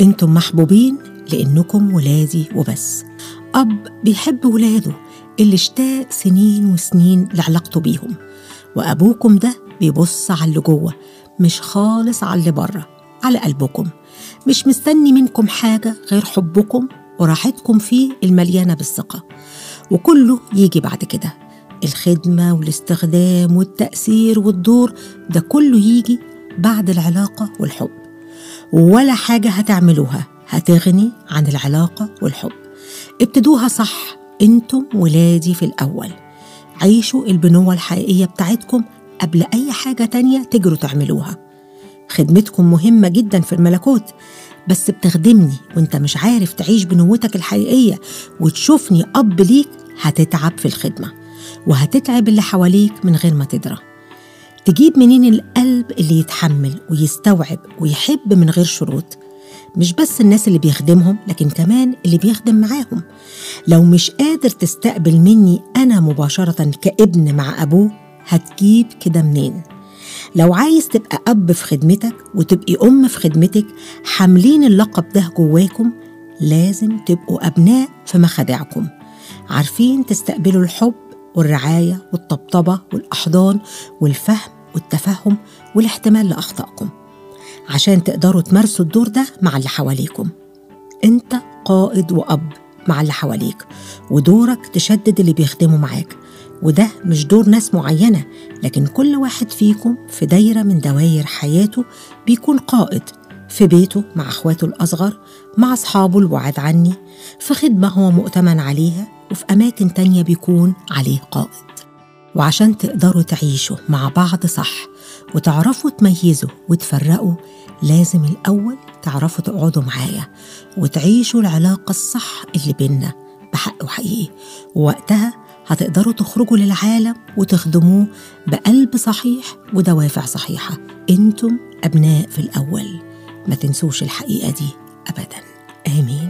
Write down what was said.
انتم محبوبين لانكم ولادي وبس اب بيحب ولاده اللي اشتاق سنين وسنين لعلاقته بيهم وابوكم ده بيبص على اللي جوه مش خالص على اللي بره على قلبكم مش مستني منكم حاجه غير حبكم وراحتكم فيه المليانه بالثقه وكله يجي بعد كده الخدمه والاستخدام والتاثير والدور ده كله يجي بعد العلاقه والحب ولا حاجه هتعملوها هتغني عن العلاقه والحب ابتدوها صح انتم ولادي في الاول عيشوا البنوه الحقيقيه بتاعتكم قبل اي حاجه تانيه تجروا تعملوها خدمتكم مهمه جدا في الملكوت بس بتخدمني وانت مش عارف تعيش بنوتك الحقيقيه وتشوفني اب ليك هتتعب في الخدمه وهتتعب اللي حواليك من غير ما تدرى تجيب منين القلب اللي يتحمل ويستوعب ويحب من غير شروط مش بس الناس اللي بيخدمهم لكن كمان اللي بيخدم معاهم لو مش قادر تستقبل مني أنا مباشرة كابن مع أبوه هتجيب كده منين لو عايز تبقى أب في خدمتك وتبقي أم في خدمتك حاملين اللقب ده جواكم لازم تبقوا أبناء في مخادعكم عارفين تستقبلوا الحب والرعاية والطبطبة والأحضان والفهم والتفهم والاحتمال لأخطائكم عشان تقدروا تمارسوا الدور ده مع اللي حواليكم انت قائد وأب مع اللي حواليك ودورك تشدد اللي بيخدموا معاك وده مش دور ناس معينة لكن كل واحد فيكم في دايرة من دواير حياته بيكون قائد في بيته مع اخواته الأصغر مع أصحابه البعاد عني في خدمة هو مؤتمن عليها وفي أماكن تانية بيكون عليه قائد وعشان تقدروا تعيشوا مع بعض صح وتعرفوا تميزوا وتفرقوا لازم الأول تعرفوا تقعدوا معايا وتعيشوا العلاقة الصح اللي بينا بحق وحقيقي ووقتها هتقدروا تخرجوا للعالم وتخدموه بقلب صحيح ودوافع صحيحة انتم أبناء في الأول ما تنسوش الحقيقة دي أبدا آمين